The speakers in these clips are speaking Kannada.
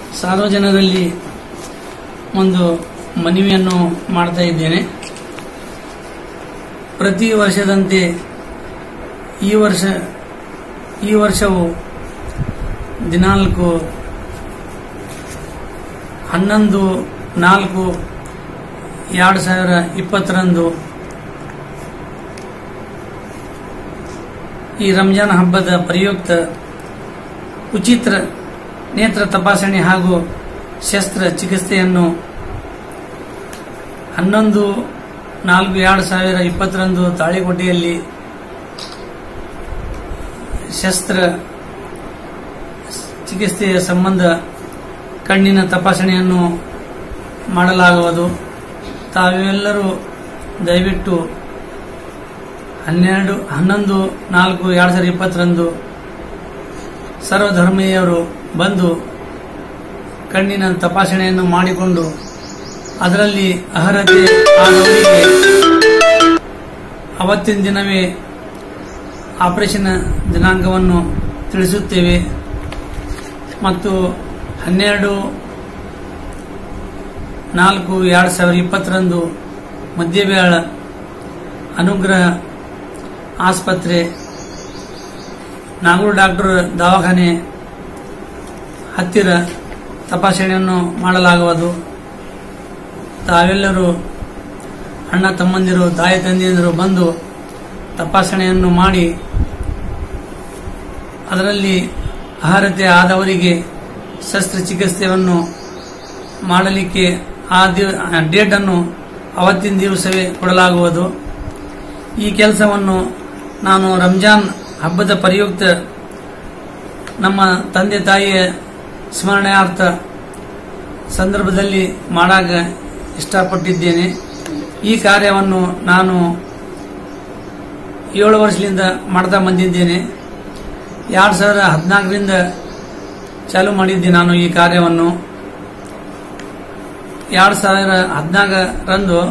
ಸಾರ್ವಜನರಲ್ಲಿ ಒಂದು ಮನವಿಯನ್ನು ಮಾಡ್ತಾ ಇದ್ದೇನೆ ಪ್ರತಿ ವರ್ಷದಂತೆ ಈ ವರ್ಷ ಈ ವರ್ಷವು ದಿನಾಲ್ಕು ಹನ್ನೊಂದು ನಾಲ್ಕು ಎರಡು ಸಾವಿರ ಇಪ್ಪತ್ತರಂದು ಈ ರಂಜಾನ್ ಹಬ್ಬದ ಪ್ರಯುಕ್ತ ಉಚಿತ ನೇತ್ರ ತಪಾಸಣೆ ಹಾಗೂ ಶಸ್ತ್ರ ಚಿಕಿತ್ಸೆಯನ್ನು ಹನ್ನೊಂದು ನಾಲ್ಕು ಎರಡು ಸಾವಿರ ಇಪ್ಪತ್ತರಂದು ತಾಳಿಕೋಟೆಯಲ್ಲಿ ಶಸ್ತ್ರ ಚಿಕಿತ್ಸೆಯ ಸಂಬಂಧ ಕಣ್ಣಿನ ತಪಾಸಣೆಯನ್ನು ಮಾಡಲಾಗುವುದು ತಾವೆಲ್ಲರೂ ದಯವಿಟ್ಟು ಹನ್ನೆರಡು ಹನ್ನೊಂದು ನಾಲ್ಕು ಎರಡು ಸಾವಿರದ ಇಪ್ಪತ್ತರಂದು ಸರ್ವಧರ್ಮೀಯರು ಬಂದು ಕಣ್ಣಿನ ತಪಾಸಣೆಯನ್ನು ಮಾಡಿಕೊಂಡು ಅದರಲ್ಲಿ ಅರ್ಹತೆ ಆದವರಿಗೆ ಅವತ್ತಿನ ದಿನವೇ ಆಪರೇಷನ್ ದಿನಾಂಕವನ್ನು ತಿಳಿಸುತ್ತೇವೆ ಮತ್ತು ಹನ್ನೆರಡು ನಾಲ್ಕು ಎರಡು ಸಾವಿರದ ಇಪ್ಪತ್ತರಂದು ಮಧ್ಯವೇಳ ಅನುಗ್ರಹ ಆಸ್ಪತ್ರೆ ನಾಗೂರು ಡಾಕ್ಟರ್ ದವಾಖಾನೆ ಹತ್ತಿರ ತಪಾಸಣೆಯನ್ನು ಮಾಡಲಾಗುವುದು ತಾವೆಲ್ಲರೂ ಅಣ್ಣ ತಮ್ಮಂದಿರು ತಾಯಿ ತಂದೆಯಂದಿರು ಬಂದು ತಪಾಸಣೆಯನ್ನು ಮಾಡಿ ಅದರಲ್ಲಿ ಅರ್ಹತೆ ಆದವರಿಗೆ ಶಸ್ತ್ರಚಿಕಿತ್ಸೆಯನ್ನು ಮಾಡಲಿಕ್ಕೆ ಆ ಡೇಟ್ ಅನ್ನು ಅವತ್ತಿನ ದಿವಸವೇ ಕೊಡಲಾಗುವುದು ಈ ಕೆಲಸವನ್ನು ನಾನು ರಂಜಾನ್ ಹಬ್ಬದ ಪ್ರಯುಕ್ತ ನಮ್ಮ ತಂದೆ ತಾಯಿಯ ಸ್ಮರಣಾರ್ಥ ಸಂದರ್ಭದಲ್ಲಿ ಮಾಡಾಕ ಇಷ್ಟಪಟ್ಟಿದ್ದೇನೆ ಈ ಕಾರ್ಯವನ್ನು ನಾನು ಏಳು ವರ್ಷದಿಂದ ಮಾಡ್ತಾ ಬಂದಿದ್ದೇನೆ ಎರಡು ಸಾವಿರದ ಹದಿನಾಲ್ಕರಿಂದ ಚಾಲು ಮಾಡಿದ್ದೆ ನಾನು ಈ ಕಾರ್ಯವನ್ನು ಎರಡು ಸಾವಿರ ಹದಿನಾಲ್ಕರಂದು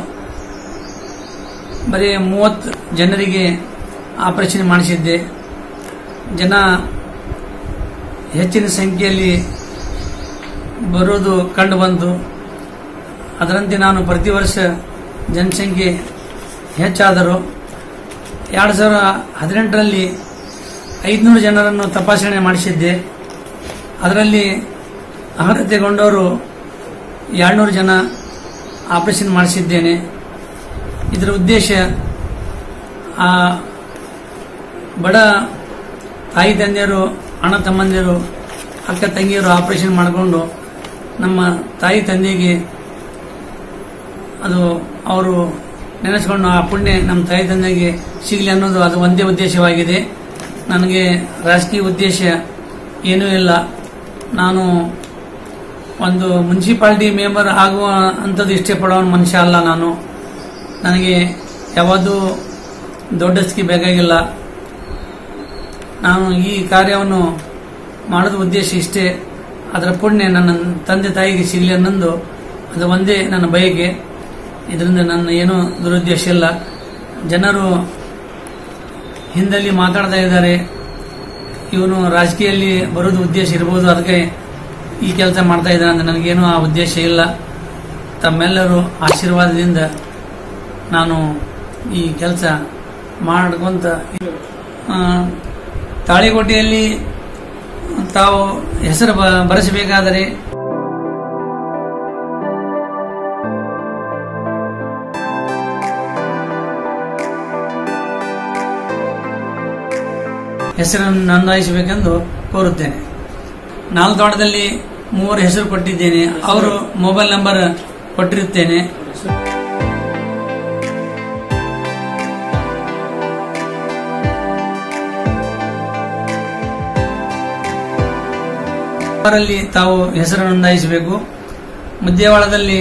ಬರೀ ಮೂವತ್ತು ಜನರಿಗೆ ಆಪರೇಷನ್ ಮಾಡಿಸಿದ್ದೆ ಜನ ಹೆಚ್ಚಿನ ಸಂಖ್ಯೆಯಲ್ಲಿ ಬರುವುದು ಕಂಡು ಬಂತು ಅದರಂತೆ ನಾನು ಪ್ರತಿ ವರ್ಷ ಜನಸಂಖ್ಯೆ ಹೆಚ್ಚಾದರು ಎರಡು ಸಾವಿರ ಹದಿನೆಂಟರಲ್ಲಿ ಐದುನೂರು ಜನರನ್ನು ತಪಾಸಣೆ ಮಾಡಿಸಿದ್ದೆ ಅದರಲ್ಲಿ ಅರ್ಹತೆಗೊಂಡವರು ಎರಡ್ನೂರು ಜನ ಆಪರೇಷನ್ ಮಾಡಿಸಿದ್ದೇನೆ ಇದರ ಉದ್ದೇಶ ಆ ಬಡ ತಾಯಿ ತಂದೆಯರು ಅಣ್ಣ ತಮ್ಮಂದಿರು ಅಕ್ಕ ತಂಗಿಯರು ಆಪರೇಷನ್ ಮಾಡಿಕೊಂಡು ನಮ್ಮ ತಾಯಿ ತಂದೆಗೆ ಅದು ಅವರು ನೆನೆಸ್ಕೊಂಡು ಆ ಪುಣ್ಯ ನಮ್ಮ ತಾಯಿ ತಂದೆಗೆ ಸಿಗಲಿ ಅನ್ನೋದು ಅದು ಒಂದೇ ಉದ್ದೇಶವಾಗಿದೆ ನನಗೆ ರಾಜಕೀಯ ಉದ್ದೇಶ ಏನೂ ಇಲ್ಲ ನಾನು ಒಂದು ಮುನ್ಸಿಪಾಲಿಟಿ ಮೆಂಬರ್ ಆಗುವ ಅಂಥದ್ದು ಇಷ್ಟಪಡೋ ಮನುಷ್ಯ ಅಲ್ಲ ನಾನು ನನಗೆ ಯಾವುದು ದೊಡ್ಡಸ್ಕಿ ಬೇಕಾಗಿಲ್ಲ ನಾನು ಈ ಕಾರ್ಯವನ್ನು ಮಾಡೋದ ಉದ್ದೇಶ ಇಷ್ಟೇ ಅದರ ಪುಣ್ಯ ನನ್ನ ತಂದೆ ತಾಯಿಗೆ ಸಿಗಲಿ ಅನ್ನೊಂದು ಅದು ಒಂದೇ ನನ್ನ ಬಯಕೆ ಇದರಿಂದ ನನ್ನ ಏನೂ ದುರುದ್ದೇಶ ಇಲ್ಲ ಜನರು ಹಿಂದಲ್ಲಿ ಮಾತಾಡ್ತಾ ಇದ್ದಾರೆ ಇವನು ರಾಜಕೀಯದಲ್ಲಿ ಬರೋದು ಉದ್ದೇಶ ಇರ್ಬೋದು ಅದಕ್ಕೆ ಈ ಕೆಲಸ ಮಾಡ್ತಾ ಇದ್ದಾನೆ ಅಂತ ನನಗೇನು ಆ ಉದ್ದೇಶ ಇಲ್ಲ ತಮ್ಮೆಲ್ಲರೂ ಆಶೀರ್ವಾದದಿಂದ ನಾನು ಈ ಕೆಲಸ ಮಾಡ್ಕೊಂತ ಆ, ತಾಳಿಕೋಟೆಯಲ್ಲಿ ತಾವು ಹೆಸರು ಬ- ಬರೆಸಬೇಕಾದರೆ ಹೆಸರನ್ನು ನೋಂದಾಯಿಸಬೇಕೆಂದು ಕೋರುತ್ತೇನೆ ನಾಲ್ತೋಟದಲ್ಲಿ ಮೂವರು ಹೆಸರು ಕೊಟ್ಟಿದ್ದೇನೆ ಅವರು ಮೊಬೈಲ್ ನಂಬರ್ ಕೊಟ್ಟಿರುತ್ತೇನೆ ಅವರಲ್ಲಿ ತಾವು ಹೆಸರು ನೋಂದಾಯಿಸಬೇಕು ಮುದ್ದೇವಾಳದಲ್ಲಿ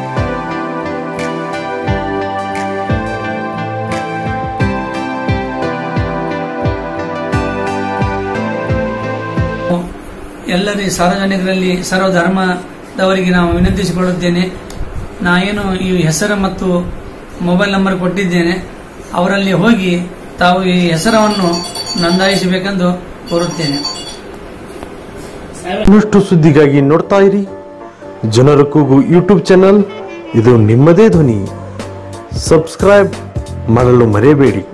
ಎಲ್ಲರಿ ಸಾರ್ವಜನಿಕರಲ್ಲಿ ಸರ್ವಧರ್ಮದವರಿಗೆ ನಾವು ವಿನಂತಿಸಿಕೊಳ್ಳುತ್ತೇನೆ ನಾ ಏನು ಈ ಹೆಸರು ಮತ್ತು ಮೊಬೈಲ್ ನಂಬರ್ ಕೊಟ್ಟಿದ್ದೇನೆ ಅವರಲ್ಲಿ ಹೋಗಿ ತಾವು ಈ ಹೆಸರವನ್ನು ನೋಂದಾಯಿಸಬೇಕೆಂದು ಕೋರುತ್ತೇನೆ ಇನ್ನಷ್ಟು ಸುದ್ದಿಗಾಗಿ ನೋಡ್ತಾ ಇರಿ ಜನರ ಕೂಗು ಯೂಟ್ಯೂಬ್ ಚಾನಲ್ ಇದು ನಿಮ್ಮದೇ ಧ್ವನಿ ಸಬ್ಸ್ಕ್ರೈಬ್ ಮಾಡಲು ಮರೆಯಬೇಡಿ